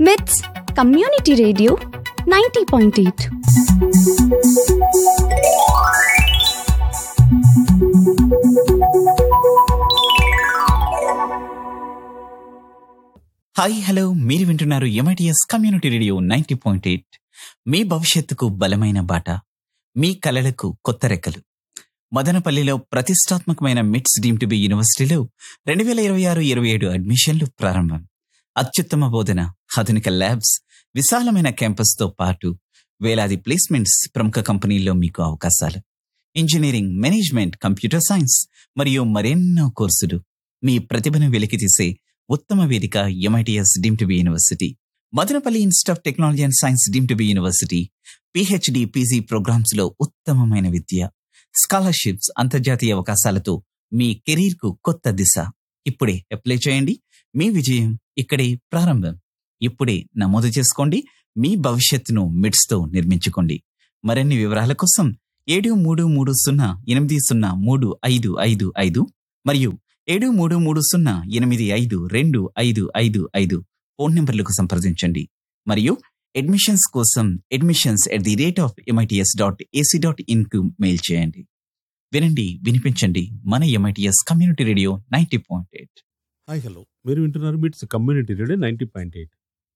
with community radio ninety point eight hi hello మీరు వింటున్నారు MITS community radio ninety point eight మీ భవిష్యత్తుకు బలమైన బాట మీ కలలకు కొత్త రెక్కలు మదనపల్లిలో ప్రతిష్టాత్మకమైన మిట్స్ డీమ్ టు బి యూనివర్సిటీలో రెండు వేల ఇరవై ఆరు ఇరవై ఏడు అడ్మిషన్లు ప్రారంభం అత్యుత్తమ బోధన ఆధునిక ల్యాబ్స్ విశాలమైన క్యాంపస్తో పాటు వేలాది ప్లేస్మెంట్స్ ప్రముఖ కంపెనీల్లో మీకు అవకాశాలు ఇంజనీరింగ్ మేనేజ్మెంట్ కంప్యూటర్ సైన్స్ మరియు మరెన్నో కోర్సులు మీ ప్రతిభను వెలికితీసే ఉత్తమ వేదిక MITS deemed to be university Madanapalle institute of technology and science deemed to be university PhD PG programmes లో ఉత్తమమైన విద్య స్కాలర్షిప్స్ అంతర్జాతీయ అవకాశాలతో మీ కెరీర్ కు కొత్త దిశ ఇప్పుడే అప్లై చేయండి మీ విజయం ఇక్కడే ప్రారంభం ఇప్పుడే నమోదు చేసుకోండి మీ భవిష్యత్తును మిడ్స్ తో నిర్మించుకోండి మరిన్ని వివరాల కోసం ఏడు మూడు మూడు సున్నా ఎనిమిది సున్నా మూడు ఐదు ఐదు ఐదు మరియు ఏడు మూడు మూడు సున్నా ఎనిమిది ఐదు రెండు ఐదు ఐదు ఐదు ఫోన్ నంబర్లకు సంప్రదించండి మరియు అడ్మిషన్స్ కోసం admissions at the rate of MITS dot AC dot in కు మెయిల్ చేయండి వినండి వినిపించండి మన MITS community radio ninety point eight hi hello మీరు వింటున్నారు MITS community radio ninety point eight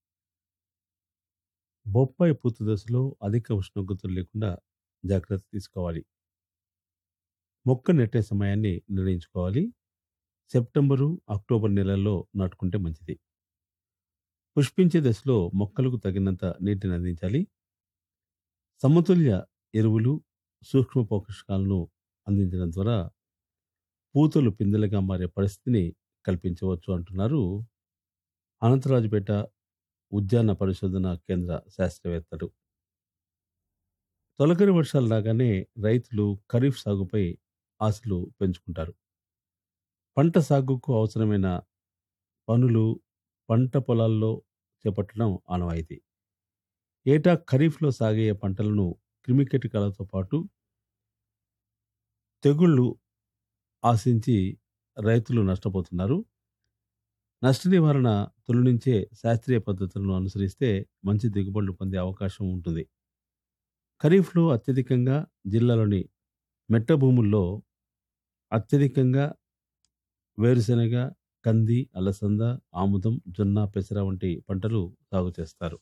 బొప్పాయి పూత దశలో అధిక ఉష్ణోగ్రతలు లేకుండా జాగ్రత్త తీసుకోవాలి మొక్క నెట్టే సమయాన్ని నిర్ణయించుకోవాలి సెప్టెంబరు అక్టోబర్ నెలల్లో నాటుకుంటే మంచిది పుష్పించే దశలో మొక్కలకు తగినంత నీటిని అందించాలి సమతుల్య ఎరువులు సూక్ష్మ పోషకాలను అందించడం ద్వారా పూతలు పిందెలుగా మారే పరిస్థితిని కల్పించవచ్చు అంటున్నారు అనంతరాజుపేట ఉద్యాన పరిశోధన కేంద్ర శాస్త్రవేత్తలు తొలకరి వర్షాలు రాగానే రైతులు ఖరీఫ్ సాగుపై ఆశలు పెంచుకుంటారు పంట సాగుకు అవసరమైన పనులు పంట పొలాల్లో చేపట్టడం ఆనవాయితీ ఏటా ఖరీఫ్లో సాగే పంటలను క్రిమికీటకాలతో పాటు తెగుళ్ళు ఆశించి రైతులు నష్టపోతున్నారు నష్ట నివారణ తొలి నుంచే శాస్త్రీయ పద్ధతులను అనుసరిస్తే మంచి దిగుబడులు పొందే అవకాశం ఉంటుంది ఖరీఫ్లో అత్యధికంగా జిల్లాలోని మెట్ట భూముల్లో అత్యధికంగా వేరుశెనగ కంది అలసంద ఆముదం జొన్న పెసర వంటి పంటలు సాగు చేస్తారు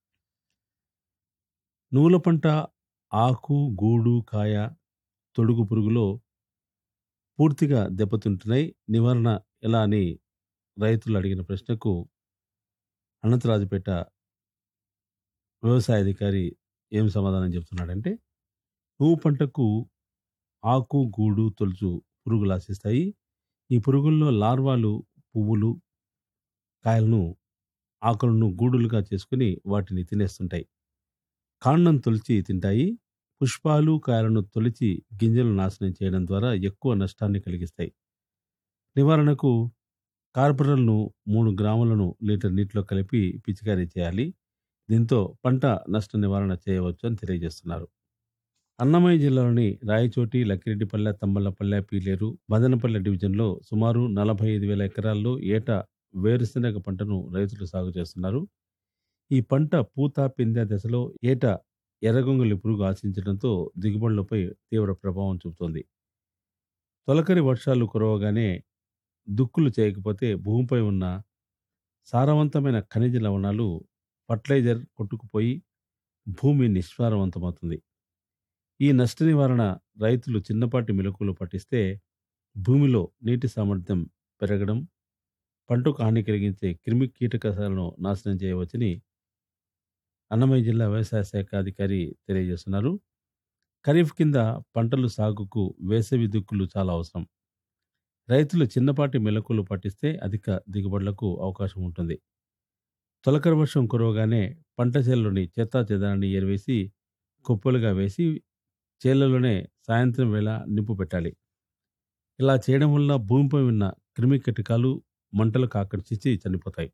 నువ్వుల పంట ఆకు గూడు కాయ తొడుగు పురుగులో పూర్తిగా దెబ్బతింటున్నాయి నివారణ ఎలా అని రైతులు అడిగిన ప్రశ్నకు అనంతరాజుపేట వ్యవసాయ అధికారి ఏం సమాధానం చెప్తున్నాడంటే నువ్వు పంటకు ఆకు గూడు తొలుచు పురుగులు ఆశిస్తాయి ఈ పురుగుల్లో లార్వాలు పువ్వులు కాయలను ఆకులను గూడులుగా చేసుకుని వాటిని తినేస్తుంటాయి కాండం తొలిచి తింటాయి పుష్పాలు కాయలను తొలిచి గింజలు నాశనం చేయడం ద్వారా ఎక్కువ నష్టాన్ని కలిగిస్తాయి నివారణకు కార్పొరల్ను మూడు గ్రాములను లీటర్ నీటిలో కలిపి పిచికారీ చేయాలి దీంతో పంట నష్ట నివారణ చేయవచ్చు అని తెలియజేస్తున్నారు అన్నమయ్య జిల్లాలోని రాయచోటి లక్కిరెడ్డిపల్లె తంబలపల్లె పీలేరు మదనపల్లె డివిజన్లో సుమారు నలభై ఐదు వేల ఎకరాల్లో ఏటా వేరుశెనగ పంటను రైతులు సాగు చేస్తున్నారు ఈ పంట పూత పిందె దశలో ఏటా ఎర్రగొంగలి పురుగు ఆశించడంతో దిగుబడులపై తీవ్ర ప్రభావం చూపుతోంది తొలకరి వర్షాలు కురవగానే దుక్కులు చేయకపోతే భూమిపై ఉన్న సారవంతమైన ఖనిజ లవణాలు ఫర్టిలైజర్ కొట్టుకుపోయి భూమి నిస్సారవంతమవుతుంది ఈ నష్ట నివారణ రైతులు చిన్నపాటి మెలకువలు పట్టిస్తే భూమిలో నీటి సామర్థ్యం పెరగడం పంటకు హాని కలిగించే క్రిమి కీటకాలను నాశనం చేయవచ్చని అన్నమయ్య జిల్లా వ్యవసాయ శాఖ అధికారి తెలియజేస్తున్నారు ఖరీఫ్ కింద పంటలు సాగుకు వేసవి దుక్కులు చాలా అవసరం రైతులు చిన్నపాటి మెలకువలు పట్టిస్తే అధిక దిగుబడులకు అవకాశం ఉంటుంది తొలకరి వర్షం కురవగానే పంట చేలలోని చెత్తా చెదారాన్ని ఏరివేసి కుప్పలుగా వేసి చేలలోనే సాయంత్రం వేళ నింపు పెట్టాలి ఇలా చేయడం వల్ల భూమిపై ఉన్న క్రిమి కీటకాలు మంటలకు ఆకర్షించి చనిపోతాయి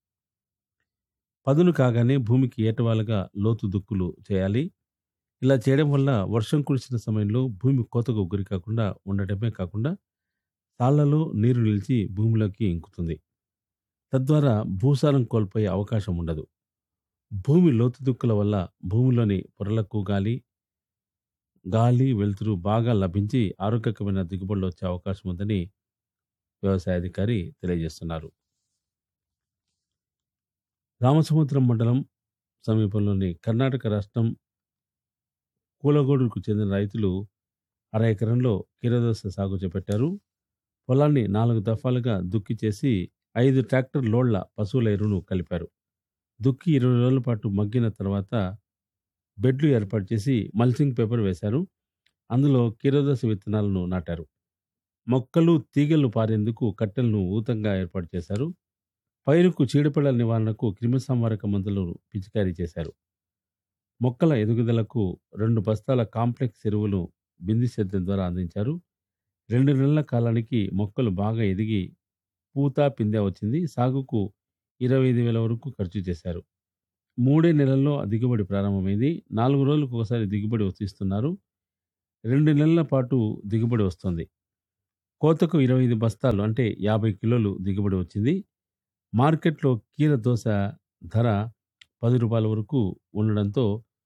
పదును కాగానే భూమికి ఏటవాలుగా లోతు దుక్కులు చేయాలి ఇలా చేయడం వల్ల వర్షం కురిసిన సమయంలో భూమి కోతకు గురి కాకుండా ఉండటమే కాకుండా తాళ్లలో నీరు నిలిచి భూమిలోకి ఇంకుతుంది తద్వారా భూసారం కోల్పోయే అవకాశం ఉండదు భూమి లోతుదుక్కుల వల్ల భూమిలోని పొరలకు గాలి గాలి వెలుతురు బాగా లభించి ఆరోగ్యకరమైన దిగుబడులు వచ్చే అవకాశం ఉందని వ్యవసాయ అధికారి తెలియజేస్తున్నారు రామసముద్రం మండలం సమీపంలోని కర్ణాటక రాష్ట్రం కూలగోడుకు చెందిన రైతులు అర ఎకరంలో కీరదోస సాగు చేపట్టారు పొలాన్ని నాలుగు దఫాలుగా దుక్కి చేసి ఐదు ట్రాక్టర్ లోడ్ల పశువుల ఎరువును కలిపారు దుక్కి ఇరవై రోజుల పాటు మగ్గిన తర్వాత బెడ్లు ఏర్పాటు చేసి మల్చింగ్ పేపర్ వేశారు అందులో కీరదోస విత్తనాలను నాటారు మొక్కలు తీగలు పారేందుకు కట్టెలను ఊతంగా ఏర్పాటు చేశారు పైరుకు చీడపీడల నివారణకు క్రిమిసంహారక మందులను పిచికారీ చేశారు మొక్కల ఎదుగుదలకు రెండు బస్తాల కాంప్లెక్స్ ఎరువులు బిందు సేద్యం ద్వారా అందించారు రెండు నెలల కాలానికి మొక్కలు బాగా ఎదిగి పూత పిందె వచ్చింది సాగుకు ఇరవై ఐదు వేల వరకు ఖర్చు చేశారు మూడే నెలల్లో దిగుబడి ప్రారంభమైంది నాలుగు రోజులకు ఒకసారి దిగుబడి వస్తున్నారు రెండు నెలల పాటు దిగుబడి వస్తుంది కోతకు ఇరవై ఐదు బస్తాలు అంటే యాభై కిలోలు దిగుబడి వచ్చింది మార్కెట్లో కీర దోశ ధర పది రూపాయల వరకు ఉండడంతో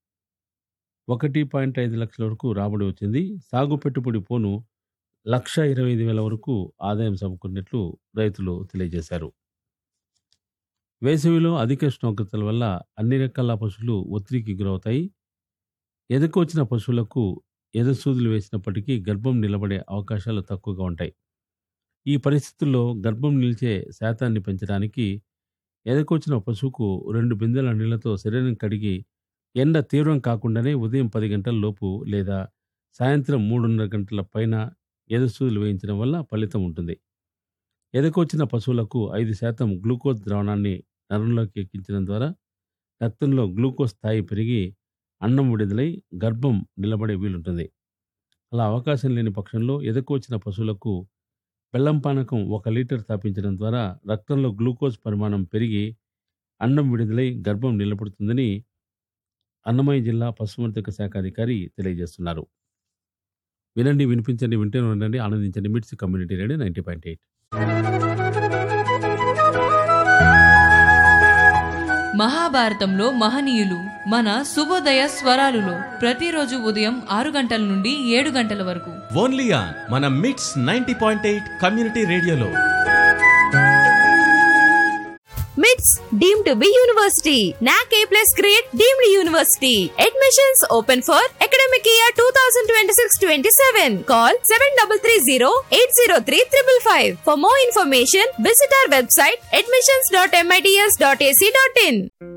ఒకటి పాయింట్ ఐదు లక్షల వరకు రాబడి వచ్చింది సాగు పెట్టుబడి పోను లక్ష ఇరవై ఐదు వేల వరకు ఆదాయం సమకూరినట్లు రైతులు తెలియజేశారు వేసవిలో అధిక ఉష్ణోగ్రతల వల్ల అన్ని రకాల పశువులు ఒత్తిడికి గురవుతాయి ఎదకు వచ్చిన పశువులకు ఎదసూదులు వేసినప్పటికీ గర్భం నిలబడే అవకాశాలు తక్కువగా ఉంటాయి ఈ పరిస్థితుల్లో గర్భం నిలిచే శాతాన్ని పెంచడానికి ఎదకొచ్చిన పశువుకు రెండు బిందెల నీళ్లతో శరీరం కడిగి ఎండ తీవ్రం కాకుండానే ఉదయం పది గంటల లోపు లేదా సాయంత్రం మూడున్నర గంటల పైన ఎదసూదులు వేయించడం వల్ల ఫలితం ఉంటుంది ఎదకొచ్చిన పశువులకు ఐదు శాతం గ్లూకోజ్ ద్రావణాన్ని నరంలోకి ఎక్కించడం ద్వారా రక్తంలో గ్లూకోజ్ స్థాయి పెరిగి అన్నం విడుదలై గర్భం నిలబడే వీలుంటుంది అలా అవకాశం లేని పక్షంలో ఎదకొచ్చిన పశువులకు బెల్లం పానకం ఒక లీటర్ తాపించడం ద్వారా రక్తంలో గ్లూకోజ్ పరిమాణం పెరిగి అన్నం విడుదలై గర్భం నిలబడుతుందని అన్నమయ్య జిల్లా పశువర్ధక శాఖ అధికారి తెలియజేస్తున్నారు వినండి వినిపించండి వింటూనే ఉండండి ఆనందించండి MITS community radio ninety point eight మహాభారతంలో మహనీయులు మన శుభోదయ స్వరాలులో ప్రతిరోజు ఉదయం ఆరు గంటల నుండి ఏడు గంటల వరకు ఓన్లీ ఆన్ మన మిట్స్ నైన్టీ పాయింట్ ఎయిట్ కమ్యూనిటీ రేడియోలో మిట్స్ deem to be university NAAC A plus grade deemed university admissions open for academic year two thousand twenty six twenty seven call seven double three zero eight zero three triple five for more information visit our website admissions dot MITS dot AC dot in